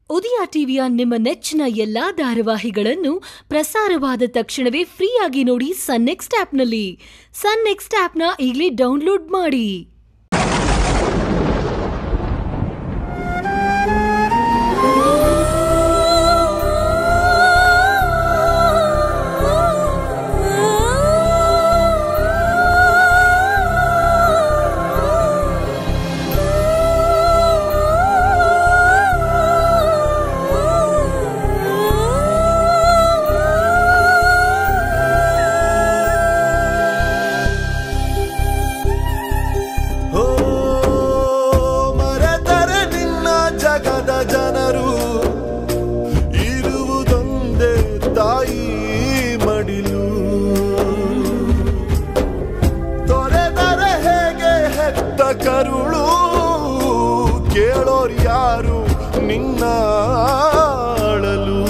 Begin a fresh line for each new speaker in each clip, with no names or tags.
ಉದಯ ಟಿವಿಯ ನಿಮ್ಮ ನೆಚ್ಚಿನ ಎಲ್ಲಾ ಧಾರಾವಾಹಿಗಳನ್ನು ಪ್ರಸಾರವಾದ ತಕ್ಷಣವೇ ಫ್ರೀಯಾಗಿ ನೋಡಿ ಸನ್ ನೆಕ್ಸ್ಟ್ ಆಪ್ನಲ್ಲಿ ಸನ್ ನೆಕ್ಸ್ಟ್ ಆಪ್ನ ಈಗಲೇ ಡೌನ್ಲೋಡ್ ಮಾಡಿ
ಓ ಮರೆತರೆ ನಿನ್ನ ಜಗದ ಜನರು ಇರುವುದೊಂದೇ ತಾಯಿ ಮಡಿಲು ತೊರೆದರೆ ಹೇಗೆ ಹೆತ್ತ ಕರುಳು ಕೇಳೋರ್ ಯಾರು ನಿನ್ನ ಅಳಲು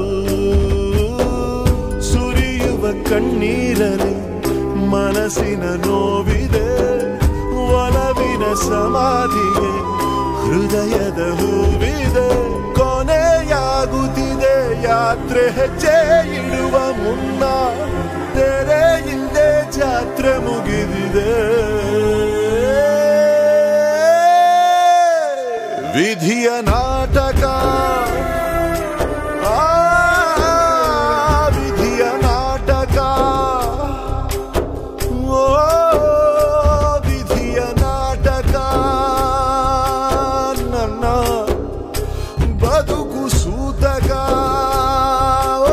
ಸುರಿಯುವ ಕಣ್ಣೀರಲಿ ಮನಸ್ಸಿನ ನೋವಿದೆ ಒಲವಿನ ಸಮಾಧಿಗೆ ಹೃದಯದ ಹೂವಿದೆ ಕೊನೆಯಾಗುತ್ತಿದೆ ಯಾತ್ರೆ ಹೆಜ್ಜೆ ಇಡುವ ಮುನ್ನ ತೆರೆ ಹಿಂದೆ ಜಾತ್ರೆ ಮುಗಿದಿದೆ ವಿಧಿಯ ನಾಟಕ ಆ ವಿಧಿಯ ನಾಟಕ ಓ ವಿಧಿಯ ನಾಟಕ ನನ್ನ ಬದುಕು ಸೂತಕ ಓ.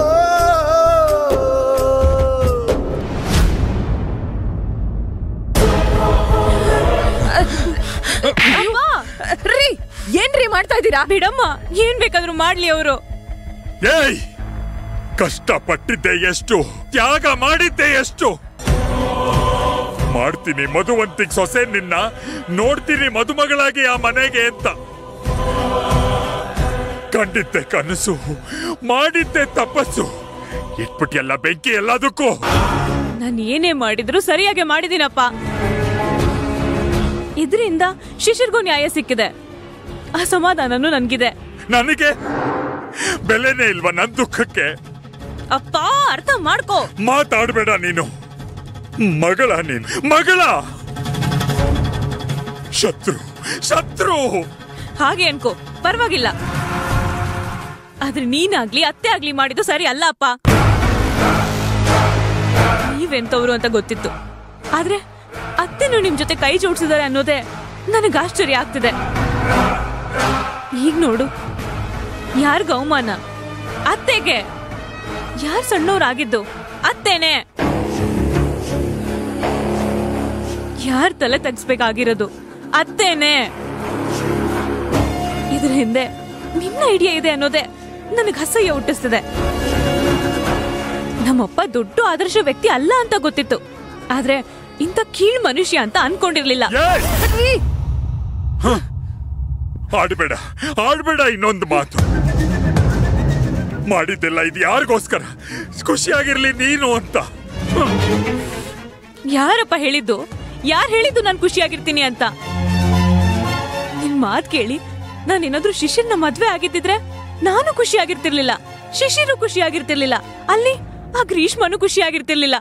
ರೀ ಏನ್ರಿ ಮಾಡ್ತಾ ಇದ್ದೀರಾ
ಬಿಡಮ್ಮ ಏನ್ ಬೇಕಾದ್ರೂ ಮಾಡ್ಲಿ ಅವರು
ಏಯ್ ಕಷ್ಟಪಟ್ಟಿದ್ದೆ ಎಷ್ಟು ತ್ಯಾಗ ಮಾಡಿದ್ದೆ ಎಷ್ಟು ಮಾಡ್ತೀನಿ ಮಧುವಂತಿಗ್ ಸೊಸೆ ನಿನ್ನ ನೋಡ್ತೀನಿ ಮದುಮಗಳಾಗಿ ಆ ಮನೆಗೆ ಅಂತ ಕಂಡಿದ್ದೆ ಕನಸು ಮಾಡಿದ್ದೆ ತಪಸ್ಸು ಇಟ್ಬಿಟ್ಟಿಯಲ್ಲ ಬೆಂಕಿ ಎಲ್ಲದಕ್ಕೂ
ನಾನು ಏನೇ ಮಾಡಿದ್ರು ಸರಿಯಾಗಿ ಮಾಡಿದೀನಪ್ಪ ಇದರಿಂದ ಶಿಶಿರ್ಗೂ ನ್ಯಾಯ ಸಿಕ್ಕಿದೆ ಆ ಸಮಾಧಾನನೂ ನನ್ಗಿದೆ
ನನಗೆ ಬೆಲೆನೇ ಇಲ್ವಾ ನನ್ ದುಃಖಕ್ಕೆ
ಅಪ್ಪ ಅರ್ಥ ಮಾಡ್ಕೋ
ಮಾತಾಡ್ಬೇಡ ನೀನು ಮಗಳ ನೀನು ಮಗಳ ಶತ್ರು ಶತ್ರು
ಹಾಗೆ ಅನ್ಕೋ ಪರವಾಗಿಲ್ಲ ಆದ್ರೆ ನೀನಾಗ್ಲಿ ಅತ್ತೆ ಆಗ್ಲಿ ಮಾಡಿದ್ದು ಸರಿ ಅಲ್ಲ ಅಪ್ಪ ನೀವೆಂತವ್ರು ಅಂತ ಗೊತ್ತಿತ್ತು ಆದ್ರೆ ಅತ್ತೆನೂ ನಿಮ್ ಜೊತೆ ಕೈ ಜೋಡಿಸಿದಾರೆ ಅನ್ನೋದೇ ನನಗೆ ಆಶ್ಚರ್ಯ ಆಗ್ತಿದೆ ಈಗ ನೋಡು ಯಾರಿಗ ಅವಮಾನ ಅತ್ತೆಗೆ ಯಾರ್ ಸಣ್ಣವ್ರಾಗಿದ್ದು ಅತ್ತೇನೆ ಯಾರ್ ತಲೆ ತಗ್ಸ್ಬೇಕಾಗಿರೋದು ಅತ್ತೇನೆ ಇದ್ರ ಹಿಂದೆ ನಿನ್ನ ಐಡಿಯಾ ಇದೆ ಅನ್ನೋದೇ ನನಗೆ ಅಸಹ್ಯ ಹುಟ್ಟಿಸ್ತಿದೆ ನಮ್ಮಪ್ಪ ದೊಡ್ಡ ಆದರ್ಶ ವ್ಯಕ್ತಿ ಅಲ್ಲ ಅಂತ ಗೊತ್ತಿತ್ತು ಆದ್ರೆ ಇಂಥ ಕೀಳ್ ಮನುಷ್ಯ ಅಂತ ಅನ್ಕೊಂಡಿರ್ಲಿಲ್ಲ
ಏಯ್! ಹ. ಆಡ್ಬೇಡ ಆಡ್ಬೇಡ ಇನ್ನೊಂದು ಮಾತು ಮಾಡಿದ್ದೆಲ್ಲ ಇದು ಯಾರಿಗೋಸ್ಕರ ಖುಷಿಯಾಗಿರ್ಲಿ ನೀನು ಅಂತ
ಯಾರಪ್ಪ ಹೇಳಿದ್ದು ಯಾರು ಹೇಳಿದ್ದು ನಾನು ಖುಷಿಯಾಗಿರ್ತೀನಿ ಅಂತ ನಿನ್ ಮಾತ್ ಕೇಳಿ ನಾನು ಏನಾದ್ರೂ ಶಿಶಿರ್ನ ಮದ್ವೆ ಆಗಿದ್ದಿದ್ರೆ ನಾನು ಖುಷಿಯಾಗಿರ್ತಿರ್ಲಿಲ್ಲ ಶಿಶಿರು ಖುಷಿಯಾಗಿರ್ತಿರ್ಲಿಲ್ಲ ಅಲ್ಲಿ ಆ ಗ್ರೀಷ್ಮನು ಖುಷಿಯಾಗಿರ್ತಿರ್ಲಿಲ್ಲ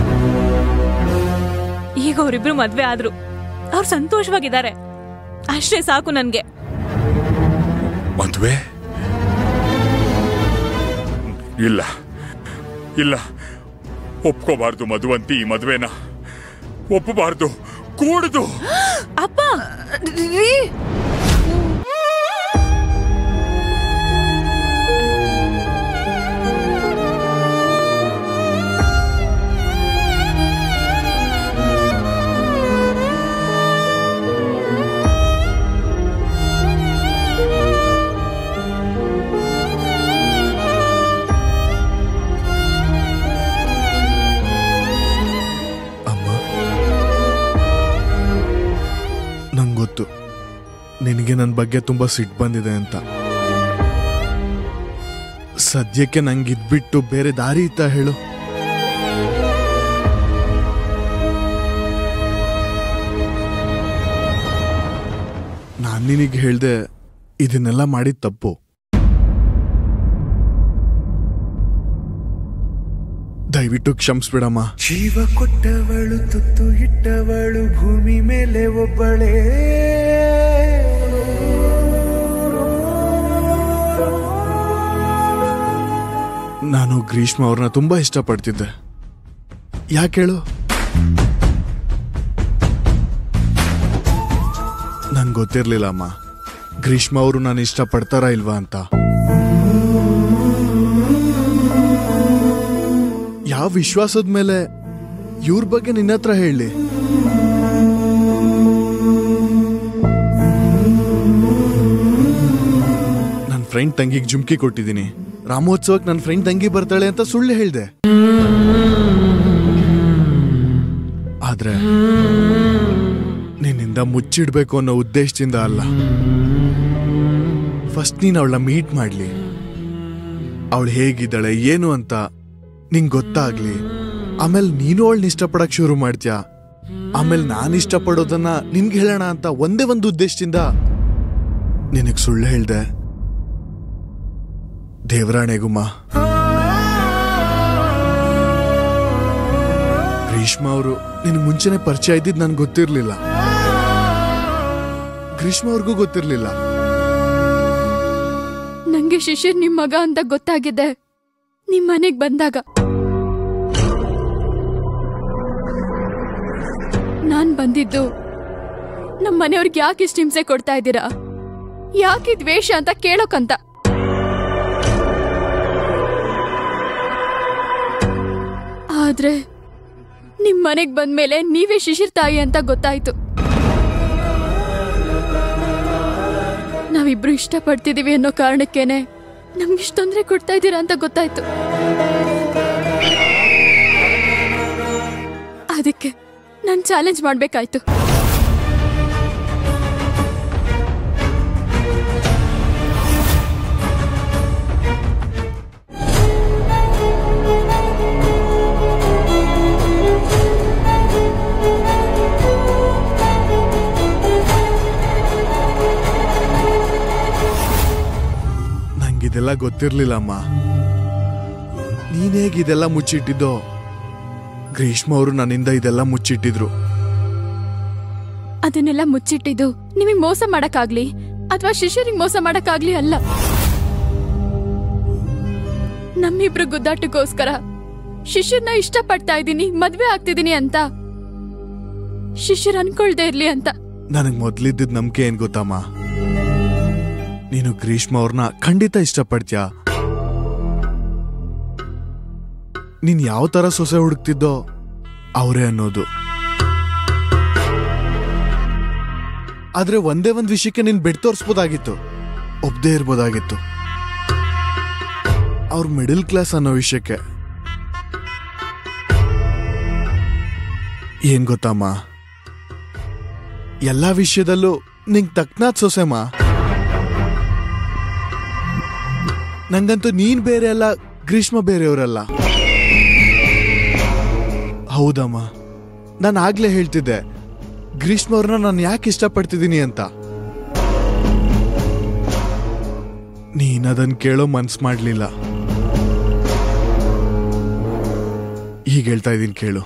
ಈಗ ಅವರಿಬ್ರು ಮದ್ವೆ ಆದ್ರು ಅವ್ರು ಸಂತೋಷವಾಗಿದ್ದಾರೆ ಅಷ್ಟೇ ಸಾಕು ನನ್ಗೆ
ಮದ್ವೆ ಇಲ್ಲ ಇಲ್ಲ ಒಪ್ಕೋಬಾರ್ದು ಮಧುವಂತಿ ಈ ಮದ್ವೆನ ಒಪ್ಪಬಾರ್ದು ಕೂಡುದು
ಅಪ್ಪ
ರೀ
ಅಮ್ಮ ನಂಗೆ ಗೊತ್ತು ನಿನಗೆ ನನ್ನ ಬಗ್ಗೆ ತುಂಬ ಸಿಟ್ಟು ಬಂದಿದೆ ಅಂತ ಸದ್ಯಕ್ಕೆ ನಂಗೆ ಇದ್ಬಿಟ್ಟು ಬೇರೆ ದಾರಿ ಇತ್ತ ಹೇಳು ನಾನು ನಿನಗೆ ಹೇಳ್ದೆ ಇದನ್ನೆಲ್ಲ ಮಾಡಿದ ತಪ್ಪು ದಯವಿಟ್ಟು ಕ್ಷಮಿಸ್ಬಿಡಮ್ಮ
ಜೀವ ಕೊಟ್ಟವಳು ತುತ್ತು ಇಟ್ಟವಳು ಭೂಮಿ ಮೇಲೆ ಒಬ್ಬಳೇ
ನಾನು ಗ್ರೀಷ್ಮ ಅವ್ರನ್ನ ತುಂಬಾ ಇಷ್ಟಪಡ್ತಿದ್ದೆ ಯಾಕೆ ಹೇಳು ನನ್ಗೆ ಗೊತ್ತಿರ್ಲಿಲ್ಲ ಅಮ್ಮ ಗ್ರೀಷ್ಮ ಅವರು ನಾನು ಇಷ್ಟಪಡ್ತಾರಾ ಇಲ್ವಾ ಅಂತ ಯಾವ ವಿಶ್ವಾಸದ ಮೇಲೆ ಇವ್ರ ಬಗ್ಗೆ ನಿನ್ನ ಹತ್ರ ಹೇಳಿ ನನ್ನ ಫ್ರೆಂಡ್ ತಂಗಿಗೆ ಜುಮ್ಕಿ ಕೊಟ್ಟಿದ್ದೀನಿ ರಾಮೋತ್ಸವಕ್ಕೆ ನನ್ನ ಫ್ರೆಂಡ್ ತಂಗಿ ಬರ್ತಾಳೆ ಅಂತ ಸುಳ್ಳು ಹೇಳ್ದೆ ಆದ್ರೆ ನಿನ್ನಿಂದ ಮುಚ್ಚಿಡ್ಬೇಕು ಅನ್ನೋ ಉದ್ದೇಶದಿಂದ ಅಲ್ಲ ಫಸ್ಟ್ ನೀನು ಅವಳನ್ನ ಮೀಟ್ ಮಾಡ್ಲಿ ಅವಳು ಹೇಗಿದ್ದಾಳೆ ಏನು ಅಂತ ನಿಂಗೆ ಗೊತ್ತಾಗ್ಲಿ ಆಮೇಲೆ ನೀನು ಅವಳನ್ನ ಇಷ್ಟಪಡಕ್ ಶುರು ಮಾಡ್ತೀಯ ಆಮೇಲೆ ನಾನು ಇಷ್ಟಪಡೋದನ್ನ ನಿನ್ಗೆ ಹೇಳೋಣ ಅಂತ ಒಂದೇ ಒಂದು ಉದ್ದೇಶದಿಂದ ನಿನಗೆ ಸುಳ್ಳು ಹೇಳ್ದೆ ದೇವರಾಣೆಗುಮ್ಮ ಗ್ರೀಷ್ಮ ಅವರು ನಿನ್ ಮುಂಚೆನೆ ಪರಿಚಯ ಇದ್ದಿದ್ ನನ್ಗೆ ಗೊತ್ತಿರ್ಲಿಲ್ಲ ಗ್ರೀಷ್ಮ ಅವ್ರಿಗೂ ಗೊತ್ತಿರ್ಲಿಲ್ಲ
ನಂಗೆ ಶಿಶಿರ್ ನಿಮ್ ಮಗ ಅಂತ ಗೊತ್ತಾಗಿದೆ ನಿಮ್ ಮನೆಗ್ ಬಂದಾಗ ನಾನ್ ಬಂದಿದ್ದು ನಮ್ ಮನೆಯವ್ರಿಗೆ ಯಾಕೆ ಇಷ್ಟ ಹಿಂಸೆ ಕೊಡ್ತಾ ಇದ್ದೀರಾ ಯಾಕೆ ಈ ದ್ವೇಷ ಅಂತ ಕೇಳೋಕಂತ ಆದ್ರೆ ನಿಮ್ ಮನೆಗ್ ಬಂದ್ಮೇಲೆ ನೀವೇ ಶಿಶಿರ್ ತಾಯಿ ಅಂತ ಗೊತ್ತಾಯ್ತು ನಾವಿಬ್ರು ಇಷ್ಟಪಡ್ತಿದೀವಿ ಅನ್ನೋ ಕಾರಣಕ್ಕೇನೆ ನಮ್ಗೆ ಇಷ್ಟ ತೊಂದ್ರೆ ಕೊಡ್ತಾ ಇದ್ದೀರಾ ಅಂತ ಗೊತ್ತಾಯ್ತು ಅದಕ್ಕೆ ನಾನು ಚಾಲೆಂಜ್ ಮಾಡ್ಬೇಕಾಯ್ತು
ನಂಗಿದೆಲ್ಲ ಗೊತ್ತಿರ್ಲಿಲ್ಲ ಅಮ್ಮ ನೀನ್ ಹೇಗ್ ಇದೆಲ್ಲ ಮುಚ್ಚಿಟ್ಟಿದ್ದೋ ಗ್ರೀಷ್ಮ ಅವರು ನನ್ನಿಂದ ಇದೆಲ್ಲ ಮುಚ್ಚಿಟ್ಟಿದ್ರು
ಅದನ್ನೆಲ್ಲ ಮುಚ್ಚಿಟ್ಟಿದ್ದು ನಿಮಗೆ ಮೋಸ ಮಾಡಕ್ಕಾಗ್ಲಿ ಅಥವಾ ಶಿಷ್ಯರಿಗೆ ಮೋಸ ಮಾಡಕ್ಕಾಗ್ಲಿ ಅಲ್ಲ ನಮ್ಮಿಬ್ರು ಗುದ್ದಾಟಕ್ಕೋಸ್ಕರ ಶಿಷ್ಯರ್ನ ಇಷ್ಟಪಡ್ತಾ ಇದ್ದೀನಿ ಮದ್ವೆ ಆಗ್ತಿದ್ದೀನಿ ಅಂತ ಶಿಷ್ಯರ್ ಅನ್ಕೊಳ್ದೆ ಇರ್ಲಿ ಅಂತ
ನನಗ್ ಮೊದ್ಲಿದ್ದಿದ್ ನಂಬಿಕೆ ಏನ್ ಗೊತ್ತಮ್ಮ ನೀನು ಗ್ರೀಷ್ಮ ಅವ್ರನ್ನ ಖಂಡಿತ ಇಷ್ಟಪಡ್ತೀಯ ನೀನ್ ಯಾವ ತರ ಸೊಸೆ ಹುಡುಕ್ತಿದ್ದೋ ಅವರೇ ಅನ್ನೋದು ಆದ್ರೆ ಒಂದೇ ಒಂದ್ ವಿಷಯಕ್ಕೆ ನೀನ್ ಬೆಡ್ ತೋರಿಸ್ಬೋದಾಗಿತ್ತು ಒಬ್ದೇ ಇರ್ಬೋದಾಗಿತ್ತು ಅವ್ರ ಮಿಡಲ್ ಕ್ಲಾಸ್ ಅನ್ನೋ ವಿಷಯಕ್ಕೆ ಏನ್ ಗೊತ್ತಮ್ಮ ಎಲ್ಲಾ ವಿಷಯದಲ್ಲೂ ನಿಂಗ್ ತಕ್ನಾಥ್ ಸೊಸೆಮ್ಮ ನಂಗಂತೂ ನೀನ್ ಬೇರೆ ಅಲ್ಲ ಗ್ರೀಷ್ಮ ಬೇರೆಯವರಲ್ಲ ಹೌದಮ್ಮ ನಾನು ಆಗ್ಲೇ ಹೇಳ್ತಿದ್ದೆ ಗ್ರೀಷ್ಮ ಅವ್ರನ್ನ ನಾನು ಯಾಕೆ ಇಷ್ಟಪಡ್ತಿದ್ದೀನಿ ಅಂತ ನೀನ್ ಅದನ್ ಕೇಳೋ ಮನ್ಸ್ ಮಾಡ್ಲಿಲ್ಲ ಈಗ ಹೇಳ್ತಾ ಇದೀನಿ ಕೇಳು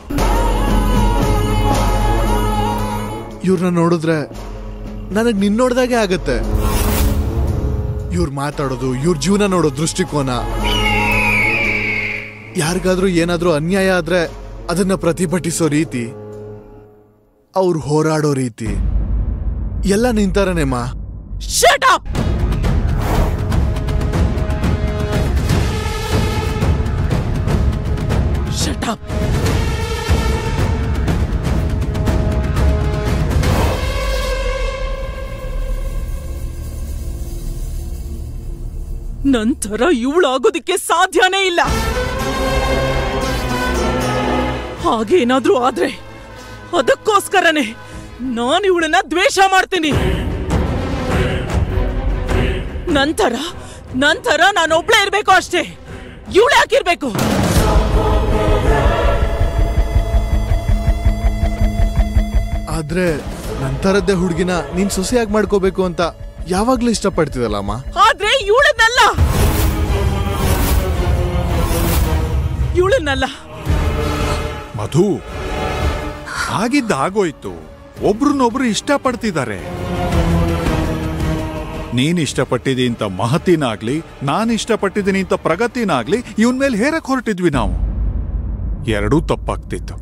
ಇವ್ರನ್ನ ನೋಡಿದ್ರೆ ನನಗ್ ನಿನ್ ನೋಡ್ದಾಗೆ ಆಗತ್ತೆ ಇವ್ರು ಮಾತಾಡೋದು ಇವ್ರ ಜೀವನ ನೋಡೋ ದೃಷ್ಟಿಕೋನ ಯಾರಿಗಾದ್ರೂ ಏನಾದ್ರೂ ಅನ್ಯಾಯ ಆದ್ರೆ ಅದನ್ನ ಪ್ರತಿಭಟಿಸೋ ರೀತಿ ಅವ್ರು ಹೋರಾಡೋ ರೀತಿ ಎಲ್ಲ ನಿಂತಾರನೇಮ್ಮ
ಶಟ್ ಅಪ್ ಶಟ್ ಅಪ್ ನಂತರ ಇವಳಾಗೋದಕ್ಕೆ ಸಾಧ್ಯನೇ ಇಲ್ಲ ಹಾಗೇನಾದ್ರೂ ಆದ್ರೆ ಅದಕ್ಕೋಸ್ಕರನೇ ನಾನು ಇವಳನ್ನ ದ್ವೇಷ ಮಾಡ್ತೀನಿ ನಂತರ ನಂತರ ನಾನು ಒಬ್ಳೇ ಇರ್ಬೇಕು ಅಷ್ಟೇ ಇವಳು ಯಾಕಿರ್ಬೇಕು
ಆದ್ರೆ ನಂತರದ್ದೇ ಹುಡುಗಿನ ನೀನ್ ಸೊಸೆಯಾಗಿ ಮಾಡ್ಕೋಬೇಕು ಅಂತ ಯಾವಾಗ್ಲೂ ಇಷ್ಟಪಡ್ತಿದಲ್ಲ ಅಮ್ಮ
ಆದ್ರೆ ಇವಳನ್ನಲ್ಲ ಇವಳನ್ನಲ್ಲ
ಮಧು ಆಗಿದ್ದ ಆಗೋಯ್ತು ಒಬ್ರನ್ನೊಬ್ರು ಇಷ್ಟಪಡ್ತಿದ್ದಾರೆ ನೀನ್ ಇಷ್ಟಪಟ್ಟಿದಿ ಅಂತ ಮಹತಿನಾಗ್ಲಿ ನಾನು ಇಷ್ಟಪಟ್ಟಿದ್ದೀನಿ ಅಂತ ಪ್ರಗತಿನಾಗ್ಲಿ ಇವನ್ ಮೇಲೆ ಹೇರಕ್ ಹೊರಟಿದ್ವಿ ನಾವು ಎರಡೂ ತಪ್ಪಾಗ್ತಿತ್ತು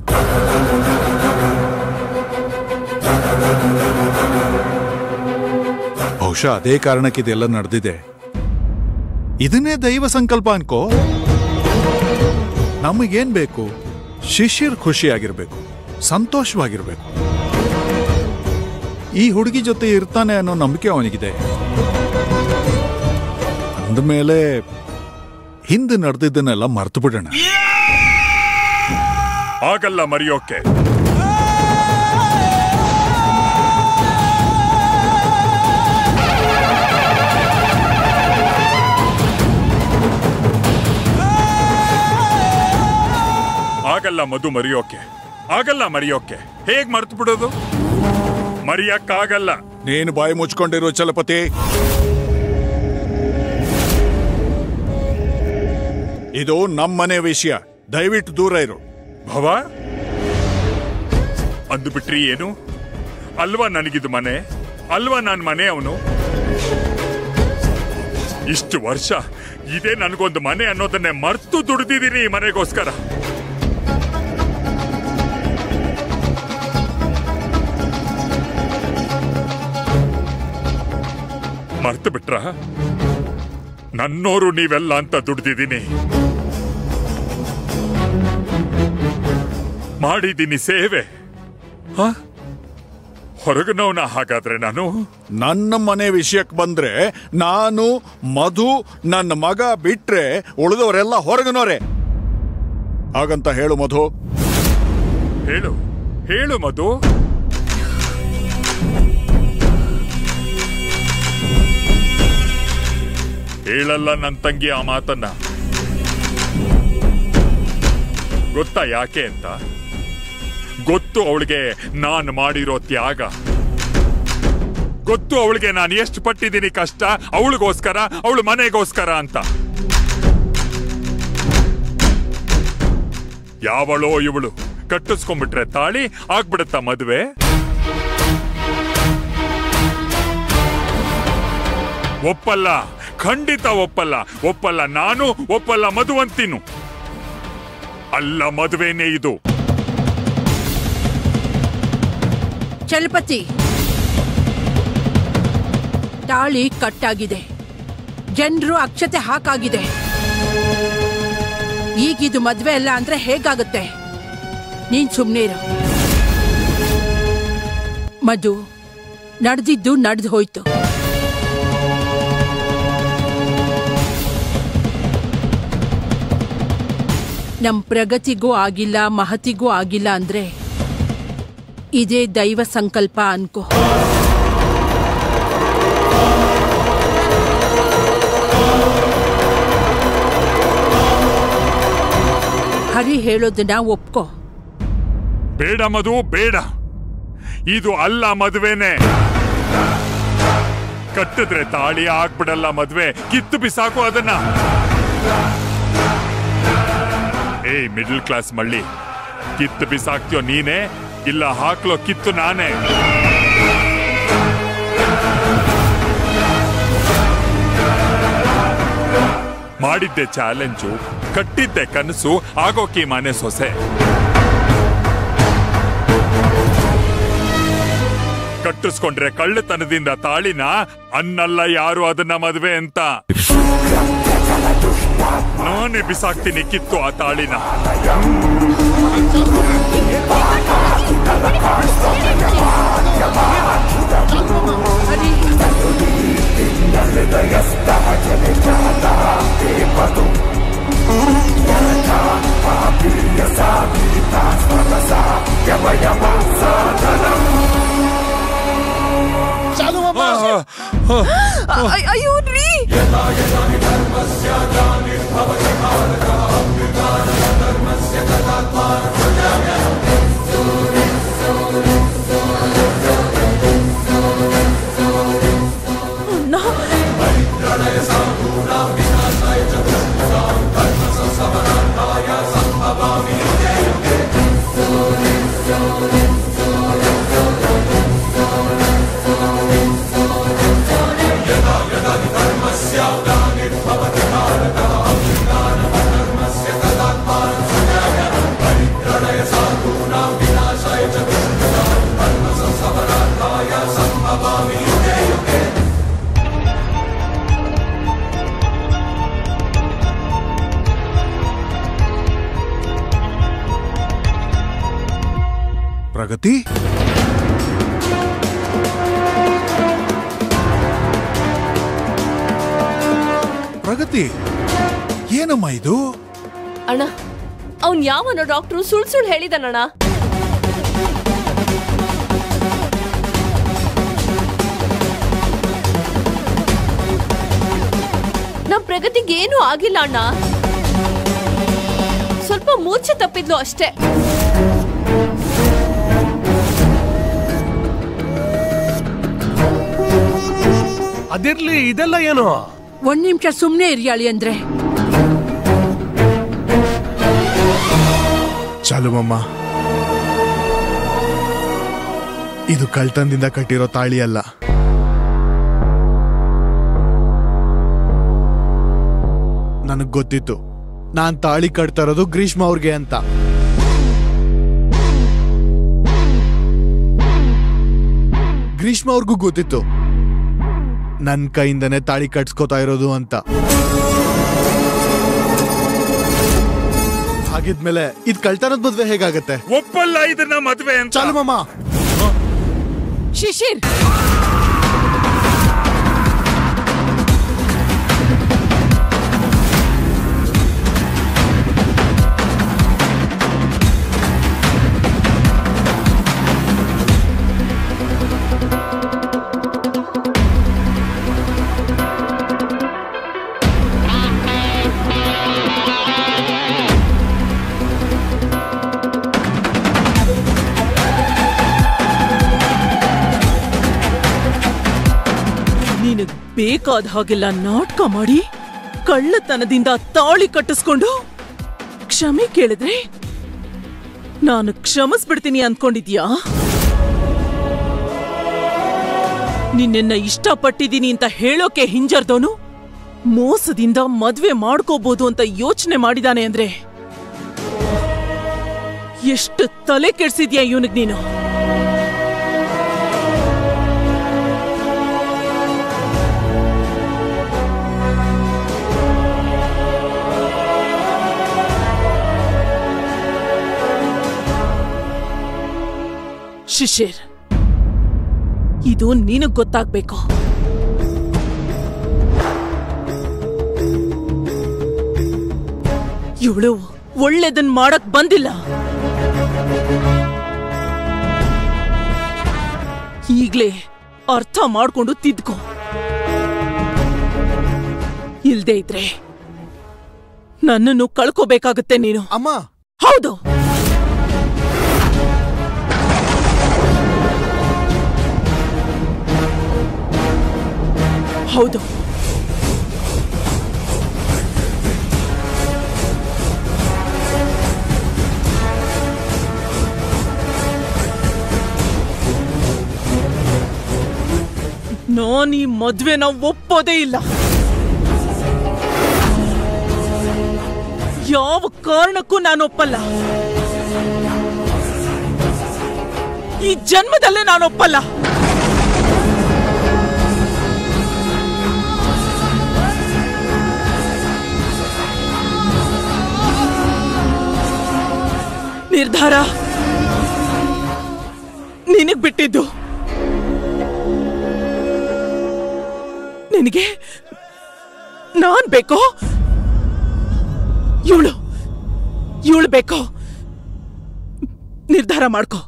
ಬಹುಶಃ ಅದೇ ಕಾರಣಕ್ಕೆ ಇದೆಲ್ಲ ನಡೆದಿದೆ ಇದನ್ನೇ ದೈವ ಸಂಕಲ್ಪ ಅನ್ಕೋ ನಮಗೇನ್ ಬೇಕು ಶಿಷ್ಯರ್ ಖುಷಿಯಾಗಿರ್ಬೇಕು ಸಂತೋಷವಾಗಿರ್ಬೇಕು ಈ ಹುಡುಗಿ ಜೊತೆ ಇರ್ತಾನೆ ಅನ್ನೋ ನಂಬಿಕೆ ಅವನಿಗಿದೆ ಅಂದಮೇಲೆ ಹಿಂದೆ ನಡೆದಿದ್ದನ್ನೆಲ್ಲ ಮರ್ತು ಬಿಡೋಣ
ಆಗಲ್ಲ ಮರೆಯೋಕೆ ಆಗಲ್ಲ ಮಧು ಮರೆಯೋಕೆ ಆಗಲ್ಲ ಮರೆಯೋಕೆ ಹೇಗ್ ಮರ್ತು ಬಿಡೋದು ಮರೆಯಕ್ಕಾಗಲ್ಲ
ನೀನು ಬಾಯಿ ಮುಚ್ಕೊಂಡಿರೋ ಚಲಪತಿ ಇದು ನಮ್ಮನೆ ವಿಷಯ ದಯವಿಟ್ಟು ದೂರ ಇರು
ಭವ ಅಂದು ಬಿಟ್ರಿ ಏನು ಅಲ್ವಾ ನನಗಿದು ಮನೆ ಅಲ್ವಾ ನಾನ್ ಮನೆ ಅವನು ಇಷ್ಟು ವರ್ಷ ಇದೇ ನನಗೊಂದು ಮನೆ ಅನ್ನೋದನ್ನೇ ಮರ್ತು ದುಡ್ದಿದ್ದೀನಿ ಈ ಮನೆಗೋಸ್ಕರ ಮರ್ತು ಬಿಟ್ರ ನನ್ನೋರು ನೀವೆಲ್ಲ ಅಂತ ದುಡ್ದಿದ್ದೀನಿ ಮಾಡಿದ್ದೀನಿ ಸೇವೆ ಹ? ಹೊರಗಿನವನ ಹಾಗಾದ್ರೆ ನಾನು
ನನ್ನ ಮನೆ ವಿಷಯಕ್ಕೆ ಬಂದ್ರೆ ನಾನು ಮಧು ನನ್ನ ಮಗ ಬಿಟ್ರೆ ಉಳಿದವರೆಲ್ಲ ಹೊರಗನೋರೆ ಹಾಗಂತ ಹೇಳು ಮಧು
ಹೇಳು ಹೇಳು ಮಧು ಹೇಳಲ್ಲ ನನ್ನ ತಂಗಿ ಆ ಮಾತನ್ನ ಗೊತ್ತಾ ಯಾಕೆ ಅಂತ ಗೊತ್ತು ಅವಳಿಗೆ ನಾನು ಮಾಡಿರೋ ತ್ಯಾಗ ಗೊತ್ತು ಅವಳಿಗೆ ನಾನು ಎಷ್ಟು ಪಟ್ಟಿದ್ದೀನಿ ಕಷ್ಟ ಅವಳಿಗೋಸ್ಕರ ಅವಳ ಮನೆಗೋಸ್ಕರ ಅಂತ ಯಾವಳೋ ಇವಳು ಕಟ್ಟಿಸ್ಕೊಂಡ್ಬಿಟ್ರೆ ತಾಳಿ ಆಗ್ಬಿಡುತ್ತ ಮದುವೆ ಒಪ್ಪಲ್ಲ ಖಂಡಿತ ಒಪ್ಪಲ್ಲ ಒಪ್ಪಲ್ಲ ನಾನು ಒಪ್ಪಲ್ಲ ಮದುವಂತೀನು ಅಲ್ಲ ಮದುವೆನೇ ಇದು
ಚಲಪತಿ ತಾಳಿ ಕಟ್ಟಾಗಿದೆ ಜನರು ಅಕ್ಷತೆ ಹಾಕಾಗಿದೆ ಈಗಿದು ಮದ್ವೆ ಅಲ್ಲ ಅಂದ್ರೆ ಹೇಗಾಗುತ್ತೆ ನೀನ್ ಸುಮ್ನೆ ಇರು ಮಧು ನಡೆದಿದ್ದು ನಡೆದು ಹೋಯ್ತು ನಮ್ ಪ್ರಗತಿಗೂ ಆಗಿಲ್ಲ ಮಹತಿಗೂ ಆಗಿಲ್ಲ ಅಂದ್ರೆ ಇದೇ ದೈವ ಸಂಕಲ್ಪ ಅನ್ಕೋ ಹರಿ ಹೇಳೋದನ್ನ ಒಪ್ಕೋ
ಬೇಡ ಮಧು ಬೇಡ ಇದು ಅಲ್ಲ ಮದುವೆನೆ ಕಟ್ಟಿದ್ರೆ ತಾಳಿ ಆಗ್ಬಿಡಲ್ಲ ಮದ್ವೆ ಕಿತ್ತು ಬಿಸಾಕು ಅದನ್ನ ಏಯ್ ಮಿಡಲ್ ಕ್ಲಾಸ್ ಮಳ್ಳಿ ಕಿತ್ತು ಬಿಸಾಕ್ತಿಯೋ ನೀನೇ ಇಲ್ಲ ಹಾಕ್ಲೋ ಕಿತ್ತು ನಾನೇ ಮಾಡಿದ್ದೆ ಚಾಲೆಂಜು ಕಟ್ಟಿದ್ದೆ ಕನಸು ಆಗೋಕಿ ಮನೆ ಸೊಸೆ ಕಟ್ಟಿಸ್ಕೊಂಡ್ರೆ ಕಳ್ಳತನದಿಂದ ತಾಳಿನ ಅನ್ನಲ್ಲ ಯಾರು ಅದನ್ನ ಮದುವೆ ಅಂತ ನಾನೇ ಬಿಸಾಕ್ತೀನಿ ಕಿತ್ತು ಆ ತಾಳಿನ
ಹರಿ
ಅಯ್ಯೋ ರೀ
ನಾ
ಪ್ರಗತಿ ಪ್ರಗತಿ ಏನಮ್ಮ ಇದು
ಅಣ್ಣ ಅವ್ನ್ ಯಾವನೋ ಡಾಕ್ಟ್ರು ಸುಳ್ ಸುಳ್ ಹೇಳಿದಾನಣ್ಣ ನಮ್ ಪ್ರಗತಿಗೆ ಏನೂ ಆಗಿಲ್ಲ ಅಣ್ಣ ಸ್ವಲ್ಪ ಮೂರ್ಛೆ ತಪ್ಪಿದ್ಲು ಅಷ್ಟೇ
ಅದಿರ್ಲಿ ಇದೆಲ್ಲ ಏನು
ಒಂದ್ ನಿಮಿಷ ಸುಮ್ನೆ ಇರಿಯಾಳಿ ಅಂದ್ರೆ
ಚಾಲು ಮಮ್ಮ ಇದು ಕಳ್ತನದಿಂದ ಕಟ್ಟಿರೋ ತಾಳಿ ಅಲ್ಲ ನನಗ್ ಗೊತ್ತಿತ್ತು ನಾನ್ ತಾಳಿ ಕಟ್ತಾ ಇರೋದು ಗ್ರೀಷ್ಮ ಅವ್ರಿಗೆ ಅಂತ ಗ್ರೀಷ್ಮ ಅವ್ರಿಗೂ ಗೊತ್ತಿತ್ತು ನನ್ ಕೈಯಿಂದನೇ ತಾಳಿ ಕಟ್ಸ್ಕೊತಾ ಇರೋದು ಅಂತ ಹಾಗಿದ್ಮೇಲೆ ಇದ್ ಕಳ್ತನದ ಮದ್ವೆ ಹೇಗಾಗತ್ತೆ
ಒಪ್ಪಲ್ಲ ಇದನ್ನ ಮದ್ವೆ ಅಂತ
ಚಾಲು ಮಮ್ಮ
ಶಿಶಿರ್
ನಿನಗ್ ಬೇಕಾದ ಹಾಗೆಲ್ಲ ನಾಟಕ ಮಾಡಿ ಕಳ್ಳತನದಿಂದ ತಾಳಿ ಕಟ್ಟಿಸ್ಕೊಂಡು ಕ್ಷಮೆ ಕೇಳಿದ್ರೆ ನಾನು ಕ್ಷಮಿಸ್ಬಿಡ್ತೀನಿ ಅನ್ಕೊಂಡಿದ್ಯಾ ನಿನ್ನ ಇಷ್ಟಪಟ್ಟಿದ್ದೀನಿ ಅಂತ ಹೇಳೋಕೆ ಹಿಂಜರ್ದವನು ಮೋಸದಿಂದ ಮದ್ವೆ ಮಾಡ್ಕೋಬಹುದು ಅಂತ ಯೋಚನೆ ಮಾಡಿದಾನೆ ಅಂದ್ರೆ ಎಷ್ಟು ತಲೆ ಕೆಡ್ಸಿದ್ಯಾ ಇವನಿಗ್ ನೀನು ಶಿಶಿರ್ ಇದು ನಿನಗ್ ಗೊತ್ತಾಗ್ಬೇಕು ಇವಳು ಒಳ್ಳೇದನ್ ಮಾಡಕ್ ಬಂದಿಲ್ಲ ಈಗ್ಲೇ ಅರ್ಥ ಮಾಡ್ಕೊಂಡು ತಿದ್ಕೋ ಇಲ್ದೇ ಇದ್ರೆ ನನ್ನನ್ನು ಕಳ್ಕೋಬೇಕಾಗುತ್ತೆ ನೀನು
ಅಮ್ಮ
ಹೌದು ಹೌದು ನಾನ್ ಈ ಮದ್ವೆನ ಒಪ್ಪೋದೇ ಇಲ್ಲ ಯಾವ ಕಾರಣಕ್ಕೂ ನಾನು ಒಪ್ಪಲ್ಲ ಈ ಜನ್ಮದಲ್ಲೇ ನಾನು ಒಪ್ಪಲ್ಲ ನಿರ್ಧಾರ ನಿನಗ್ ಬಿಟ್ಟಿದ್ದು ನಿನಗೆ ನಾನ್ ಬೇಕೋ ಇವಳು ಇವಳು ಬೇಕೋ ನಿರ್ಧಾರ ಮಾಡ್ಕೋ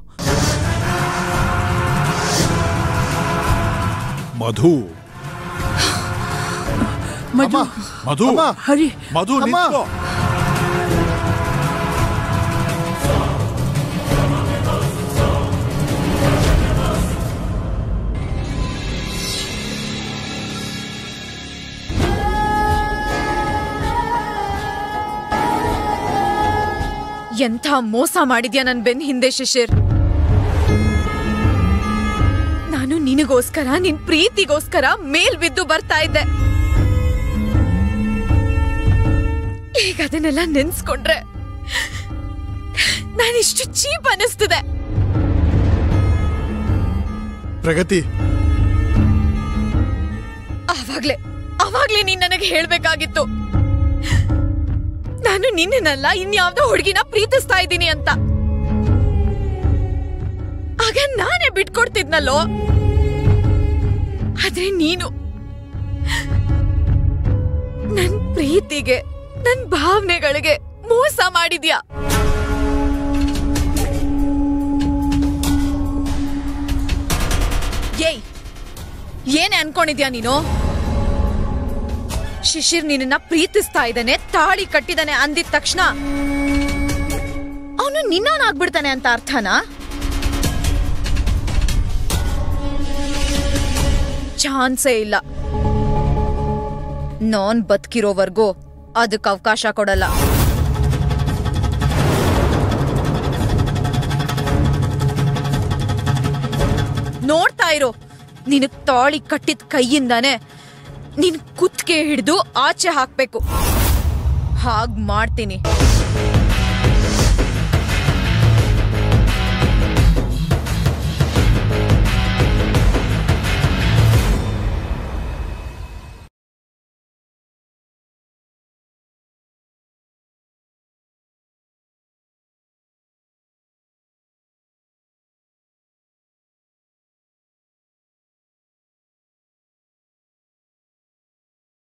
ಮಧು
ಮಧು
ಮಧು
ಅಮ್ಮ
ಹರಿ
ಮಧು
ಅಮ್ಮ.
ನಿಂತ್ಕೋ
ಎಂಥ ಮೋಸ ಮಾಡಿದ್ಯಾ ನನ್ ಬೆನ್ ಹಿಂದೆ ಶಿಶಿರ್ ನಾನು ನಿನಗೋಸ್ಕರ ನಿನ್ ಪ್ರೀತಿಗೋಸ್ಕರ ಮೇಲ್ ಬಿದ್ದು ಬರ್ತಾ ಇದ್ದೆ ಈಗ ಅದನ್ನೆಲ್ಲ ನೆನ್ಸ್ಕೊಂಡ್ರೆ ನಾನಿಷ್ಟು ಚೀಪ್ ಅನಿಸ್ತದೆ
ಪ್ರಗತಿ
ಆವಾಗ್ಲೇ ಅವಾಗ್ಲೇ ನೀನ್ ನನಗೆ ಹೇಳ್ಬೇಕಾಗಿತ್ತು ನಾನು ನಿನ್ನಲ್ಲ ಇನ್ಯಾವ್ದೋ ಹುಡುಗಿನ ಪ್ರೀತಿಸ್ತಾ ಇದ್ದೀನಿ ಅಂತ ಆಗ ನಾನೇ ಬಿಟ್ಕೊಡ್ತಿದ್ನಲ್ಲೋ ಆದ್ರೆ ನೀನು ನನ್ ಪ್ರೀತಿಗೆ ನನ್ ಭಾವನೆಗಳಿಗೆ ಮೋಸ ಮಾಡಿದ್ಯಾ ಏಯ್ ಏನೇ ಅನ್ಕೊಂಡಿದ್ಯಾ ನೀನು ಶಿಶಿರ್ ನಿನ್ನ ಪ್ರೀತಿಸ್ತಾ ಇದ್ದಾನೆ ತಾಳಿ ಕಟ್ಟಿದಾನೆ ಅಂದಿದ ತಕ್ಷಣ ಅವನು ನಿನ್ನವನಾಗ್ಬಿಡ್ತಾನೆ ಅಂತ ಅರ್ಥನಾ ಚಾನ್ಸೇ ಇಲ್ಲ ನಾನ್ ಬದುಕಿರೋವರೆಗೂ ಅದಕ್ಕೆ ಅವಕಾಶ ಕೊಡಲ್ಲ ನೋಡ್ತಾ ಇರೋ ನೀನು ತಾಳಿ ಕಟ್ಟಿದ ಕೈಯಿಂದಾನೆ ನಿನ್ ಕುತ್ತಿಗೆ ಹಿಡಿದು ಆಚೆ ಹಾಕ್ಬೇಕು ಹಾಗ್ ಮಾಡ್ತೀನಿ